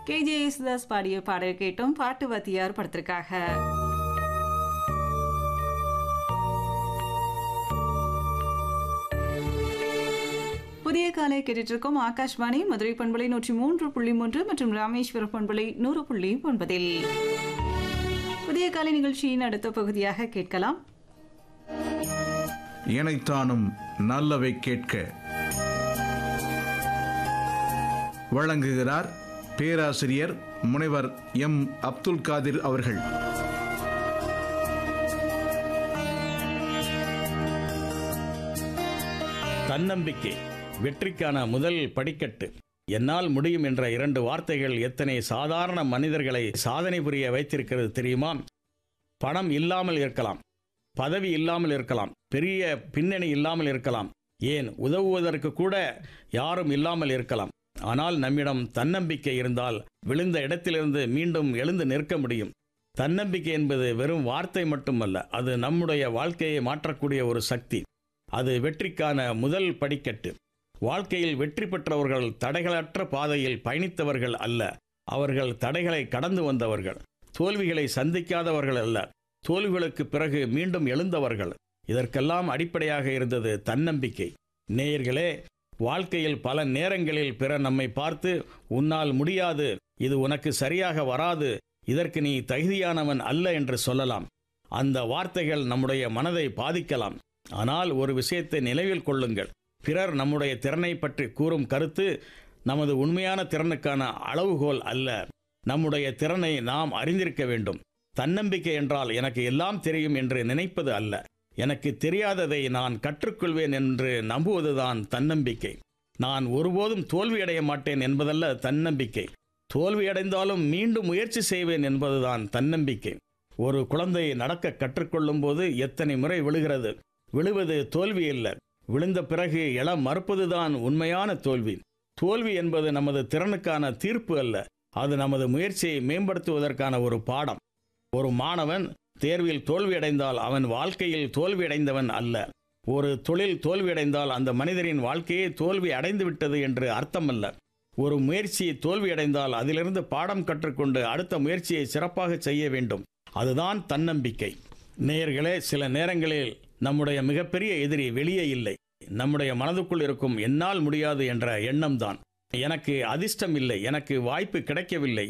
K J Yesudas பாடிய பாடல் கேட்டோம் பாட்டு வாத்தியார் படத்திற்காக புதிய காலை கேட்டுட்டு இருக்கோம் ஆகாஷ்வாணி மதுரை பண்பலை நூற்றி மூன்று புள்ளி மூன்று மற்றும் ராமேஸ்வர பண்பலை நூறு புள்ளி ஒன்பதில் புதிய காலை நிகழ்ச்சியின் அடுத்த பகுதியாக கேட்கலாம் இணைத்தானும் நல்லவை கேட்க வழங்குகிறார் பேராசிரியர் முனைவர் எம் அப்துல் காதிர் அவர்கள் தன்னம்பிக்கை வெற்றிக்கான முதல் படிக்கட்டு என்னால் முடியும் என்ற இரண்டு வார்த்தைகள் எத்தனை சாதாரண மனிதர்களை சாதனை புரிய வைத்திருக்கிறது தெரியுமா பணம் இல்லாமல் இருக்கலாம் பதவி இல்லாமல் இருக்கலாம் பெரிய பின்னணி இல்லாமல் இருக்கலாம் ஏன் உதவுவதற்கு கூட யாரும் இல்லாமல் இருக்கலாம் ஆனால் நம்மிடம் தன்னம்பிக்கை இருந்தால் விழுந்த இடத்திலிருந்து மீண்டும் எழுந்து நிற்க முடியும் தன்னம்பிக்கை என்பது வெறும் வார்த்தை மட்டுமல்ல அது நம்முடைய வாழ்க்கையை மாற்றக்கூடிய ஒரு சக்தி அது வெற்றிக்கான முதல் படிக்கட்டு வாழ்க்கையில் வெற்றி பெற்றவர்கள் தடைகளற்ற பாதையில் பயணித்தவர்கள் அல்ல அவர்கள் தடைகளை கடந்து வந்தவர்கள் தோல்விகளை சந்திக்காதவர்கள் அல்ல தோல்விகளுக்கு பிறகு மீண்டும் எழுந்தவர்கள் இதற்கெல்லாம் அடிப்படையாக இருந்தது தன்னம்பிக்கை நேயர்களே வாழ்க்கையில் பல நேரங்களில் பிறர் நம்மை பார்த்து உன்னால் முடியாது இது உனக்கு சரியாக வராது இதற்கு நீ தகுதியானவன் அல்ல என்று சொல்லலாம் அந்த வார்த்தைகள் நம்முடைய மனதை பாதிக்கலாம் ஆனால் ஒரு விஷயத்தை நினைவில் கொள்ளுங்கள் பிறர் நம்முடைய திறனை பற்றி கூறும் கருத்து நமது உண்மையான திறனுக்கான அளவுகோல் அல்ல நம்முடைய திறனை நாம் அறிந்திருக்க வேண்டும் தன்னம்பிக்கை என்றால் எனக்கு எல்லாம் தெரியும் என்று நினைப்பது அல்ல எனக்கு தெரியாததை நான் கற்றுக்கொள்வேன் என்று நம்புவதுதான் தன்னம்பிக்கை நான் ஒருபோதும் தோல்வியடைய மாட்டேன் என்பதல்ல தன்னம்பிக்கை தோல்வியடைந்தாலும் மீண்டும் முயற்சி செய்வேன் என்பதுதான் தன்னம்பிக்கை ஒரு குழந்தை நடக்க கற்றுக்கொள்ளும் போது எத்தனை முறை விழுகிறது விழுவது தோல்வி அல்ல விழுந்த பிறகு எழ மறுப்பதுதான் உண்மையான தோல்வி தோல்வி என்பது நமது திறனுக்கான தீர்ப்பு அல்ல அது நமது முயற்சியை மேம்படுத்துவதற்கான ஒரு பாடம் ஒரு மாணவன் தேர்வில் தோல்வியடைந்தால் அவன் வாழ்க்கையில் தோல்வியடைந்தவன் அல்ல ஒரு தொழில் தோல்வியடைந்தால் அந்த மனிதரின் வாழ்க்கையே தோல்வி அடைந்து விட்டது என்று அர்த்தமல்ல ஒரு முயற்சி தோல்வியடைந்தால் அதிலிருந்து பாடம் கற்றுக்கொண்டு அடுத்த முயற்சியை சிறப்பாக செய்ய வேண்டும் அதுதான் தன்னம்பிக்கை நேயர்களே சில நேரங்களில் நம்முடைய மிகப்பெரிய எதிரி வெளியே இல்லை நம்முடைய மனதுக்குள் இருக்கும் என்னால் முடியாது என்ற எண்ணம்தான் எனக்கு அதிர்ஷ்டம் இல்லை எனக்கு வாய்ப்பு கிடைக்கவில்லை